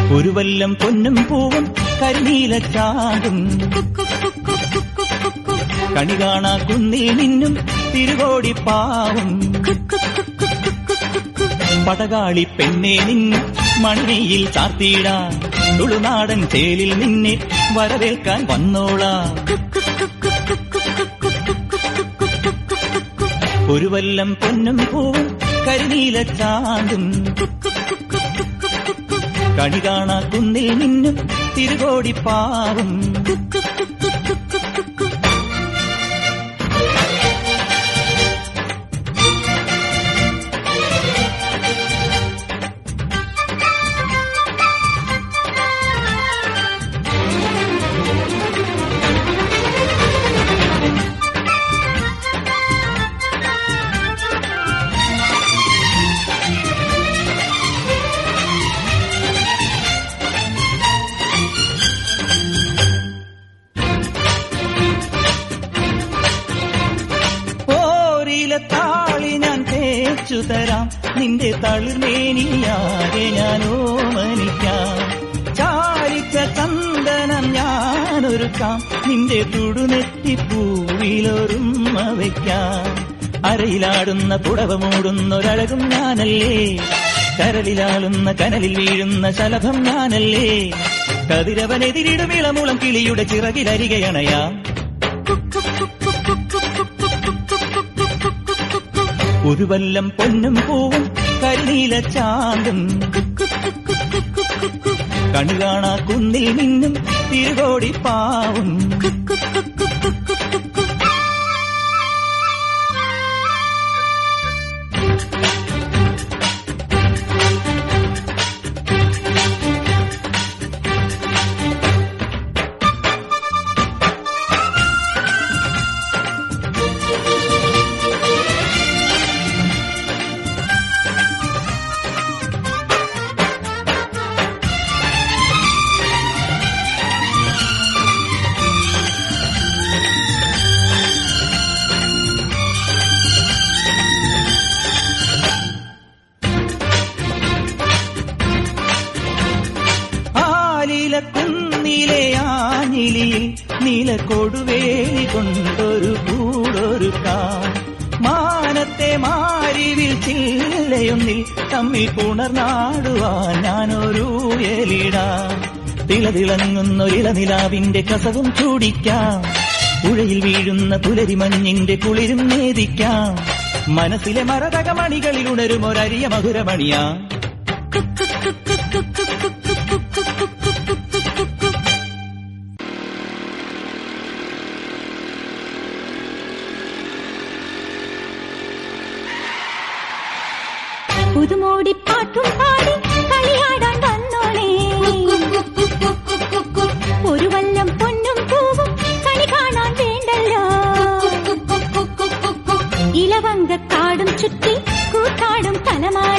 ഒരു വല്ലം പൊന്നും പൂവും കരിനീല ചാടും കണി കാണാ കുന്നിൽ നിന്നും തിരുകോടി പാവും പടകാളി പെണ്ണെ നിന്നും മണിയിൽ ചാർത്തിയിടാൻ തുളുനാടൻ ചേലിൽ നിന്നെ വരവേൽക്കാൻ വന്നോളാം ഒരു വല്ലം പൊന്നും പൂവും കരിനീല ചാണ്ടും കണി കാണാ കുന്നിൽ നിന്നും തിരുകോടി പാവും ഓരിലെ താളി ഞാൻ തേച്ചു തരാം നിന്റെ തളിർമേനിയാകെ ഞാൻ ഓമനിക്കാം ചാലിച്ച ചന്ദനം ഞാനൊരുക്കാം നിന്റെ തുടുനെറ്റിപ്പൂവിലൊരുമ വയ്ക്കാം അരയിലാടുന്ന പുടവ മൂടുന്നൊരഴകും ഞാനല്ലേ കരലിലാളുന്ന കനലിൽ വീഴുന്ന ശലഭം ഞാനല്ലേ കതിരവനെതിരിടും ഇളമുളം കിളിയുടെ ചിറകിലരികയണയാം ഒരു വല്ലം പൊന്നും പൂവും കരിനീല ചാണ്ടും കണി കാണാ കുന്നിൽ നിന്നും തിരുകോടി പാവും ആലില കുന്നിലെ ആഞ്ഞിലിയിൽ നീല കൊടുവേലി കൊണ്ടൊരു കൂടൊരു മാനത്തെ മാരിവിൽ ചില്ലയൊന്നിൽ തമ്മിൽ പുണർനാടുവാൻ ഞാനൊരു എലിടാം തിളതിളങ്ങുന്നൊരിളനിലാവിന്റെ കസവും ചൂടിക്കാം പുഴയിൽ വീഴുന്ന പുലരിമഞ്ഞിന്റെ കുളിരും നേദിക്കാം മനസ്സിലെ മരതകമണികളിൽ ഉണരും ഒരരിയ മധുരമണിയാ പുതുമോടി പാട്ടും പാടി കളിയാടാൻ വന്നോളേ ഒരു വല്ലം പൊന്നും പൂവും കണി കാണാൻ വേണ്ടല്ലോ ഇലവങ്കക്കാടും ചുറ്റി കൂത്താടും തലമാല